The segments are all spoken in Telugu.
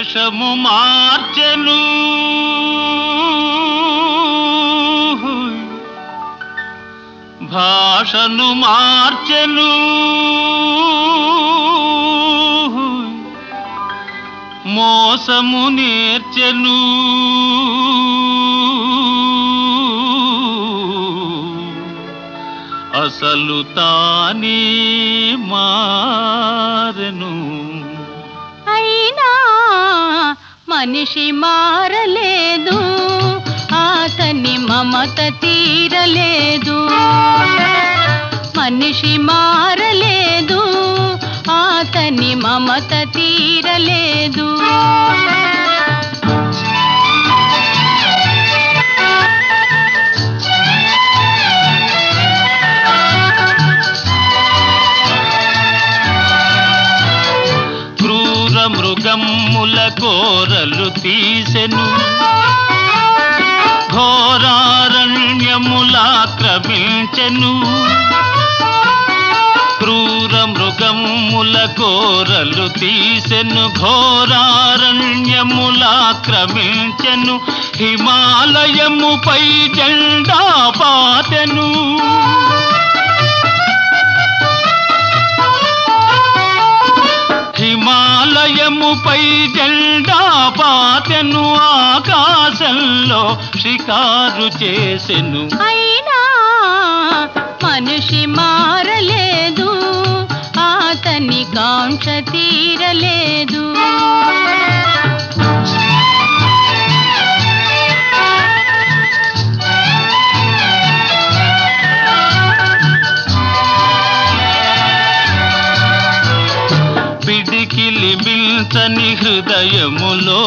వేషము మార్చెను భాషను మార్చెను మోసము నేర్చెను అసలు తానే మారెను అయినా మనిషి మారలేదు అతని మమత తీరలేదు మనిషి మారలేదు అతని మమత తీరలేదు క్రూర మృగమ్ముల కోరలు తీసెను ఘోరారణ్యములాక్రమించెను క్రూర మృగమ్ముల కోరలు తీసెను ఘోరారణ్యములాక్రమించెను హిమాలయముపై జెండా పాతెను హిమాలయముపై జెండా పాతెను ఆకాశంలో షికారు చేసెను అయినా మనిషి మారలేదు అతని కాంక్ష తీరలేదు పిడికిలి మిల్చని హృదయములో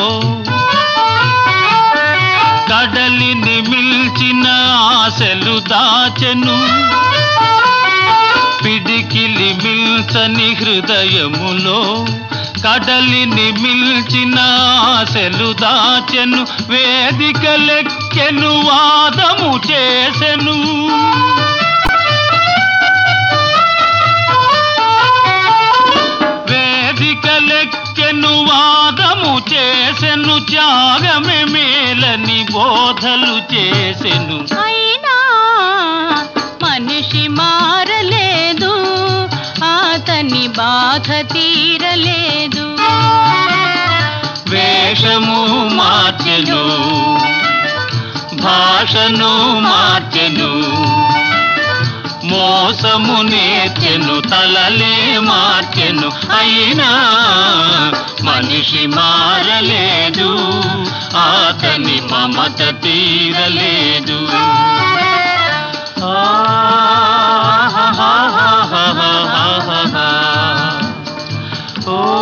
కడలిని మిల్చిన ఆశలు దాచెను పిడికిలి మిల్చని హృదయములో కడలిని మిల్చిన ఆశలు దాచెను వేదికలెక్కెను వాదము చేసెను వేదికలెక్కెను వాదము చేసెను త్యాగమే మేలని బోధలు చేసెను అయినా మనిషి మారలేదు అతని బాధ తీరలేదు వేషము మార్చెను భాషను మార్చెను మోసము నేర్చెను తలలే మార్చెను అయినా మనిషి మారలేదు అతని మమత తీరలేదు ఆహాహాహాహాహాహా. ఓ